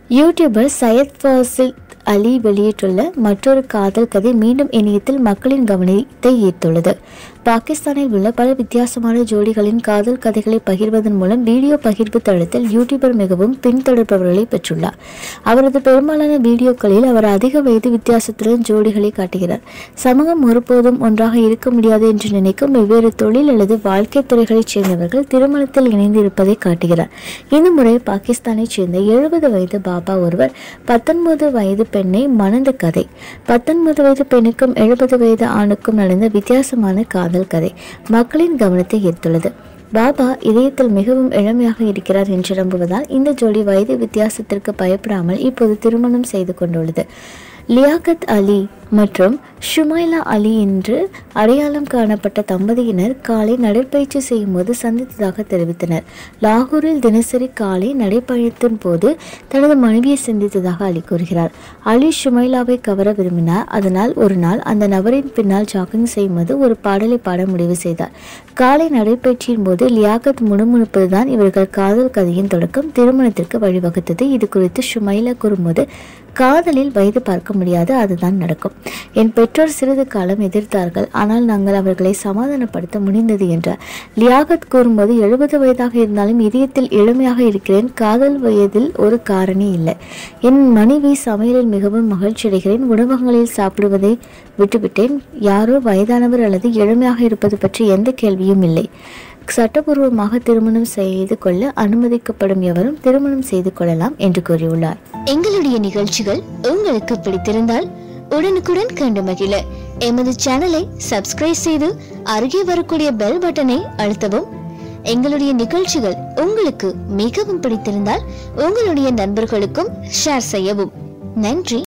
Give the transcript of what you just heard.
YouTuber Syed Fazil அலி வெளியிட்டுள்ள மற்றொரு காதல் கதை மீண்டும் இணையத்தில் மக்களின் கவனத்தை ஈர்த்துள்ளது பாகிஸ்தானில் உள்ள பல வித்தியாசமான ஜோடிகளின் காதல் கதைகளை பகிர்வதன் மூலம் வீடியோ பகிர்வு தளத்தில் யூடியூபர் மிகவும் பின்தொடர்பவர்களை பெற்றுள்ளார் அவரது பெரும்பாலான வீடியோக்களில் அவர் அதிக வயது வித்தியாசத்துடன் ஜோடிகளை காட்டுகிறார் சமூகம் ஒருபோதும் ஒன்றாக இருக்க முடியாது என்று நினைக்கும் வெவ்வேறு தொழில் அல்லது வாழ்க்கை துறைகளைச் சேர்ந்தவர்கள் திருமணத்தில் இணைந்து இருப்பதை காட்டுகிறார் இந்த முறை பாகிஸ்தானைச் சேர்ந்த எழுபது வயது பாபா ஒருவர் பத்தொன்பது வயது பெண்ணை மணந்த கதை பத்தொன்பது வயது பெண்ணுக்கும் எழுபது வயது ஆணுக்கும் நடந்த வித்தியாசமான காதல் கதை மக்களின் கவனத்தை ஈர்த்துள்ளது பாபா இதயத்தில் மிகவும் இளமையாக இருக்கிறார் என்று நம்புவதால் இந்த ஜோடி வயது வித்தியாசத்திற்கு பயப்படாமல் இப்போது திருமணம் செய்து கொண்டுள்ளது லியாகத் அலி மற்றும் ஷுமைலா அலி என்று அடையாளம் காணப்பட்ட தம்பதியினர் காலை நடைப்பயிற்சி செய்யும் போது சந்தித்ததாக தெரிவித்தனர் லாகூரில் தினசரி காலை நடைப்பயணத்தின் போது தனது மனைவியை சந்தித்ததாக அலி கூறுகிறார் அலி ஷுமைலாவை கவர விரும்பினார் அதனால் ஒரு நாள் அந்த நபரின் பின்னால் ஜாக்கிங் செய்யும்போது ஒரு பாடலை பாட முடிவு செய்தார் காலை நடைப்பயிற்சியின் போது லியாகத் முணுமுணுப்பதுதான் இவர்கள் காதல் கதையின் தொடக்கம் திருமணத்திற்கு வழிவகுத்தது இது குறித்து ஷுமைலா கூறும்போது காதலில் வயது பார்க்க முடியாது அதுதான் நடக்கும் என் பெற்றோர் சிறிது காலம் எதிர்த்தார்கள் ஆனால் நாங்கள் அவர்களை சமாதானப்படுத்த முடிந்தது என்றார் லியாகத் கூறும்போது எழுபது வயதாக இருந்தாலும் இதயத்தில் இளமையாக இருக்கிறேன் காதல் வயதில் ஒரு காரணி இல்லை என் மனைவி சமையலில் மிகவும் மகிழ்ச்சி அடைகிறேன் உணவகங்களில் சாப்பிடுவதை விட்டுவிட்டேன் யாரோ வயதானவர் அல்லது இளமையாக இருப்பது பற்றி எந்த கேள்வியும் இல்லை சட்டபூர்வமாக திருமணம் செய்து கொள்ள அனுமதிக்கப்படும் எவரும் திருமணம் செய்து கொள்ளலாம் என்று கூறியுள்ளார் எங்களுடைய நிகழ்ச்சிகள் உங்களுக்கு பிடித்திருந்தால் உடனுக்குடன் கண்டு மகிழ எமது சேனலை சப்ஸ்கிரைப் செய்து அருகே வரக்கூடிய பெல் பட்டனை அழுத்தவும் எங்களுடைய நிகழ்ச்சிகள் உங்களுக்கு மிகவும் பிடித்திருந்தால் உங்களுடைய நண்பர்களுக்கும் ஷேர் செய்யவும் நன்றி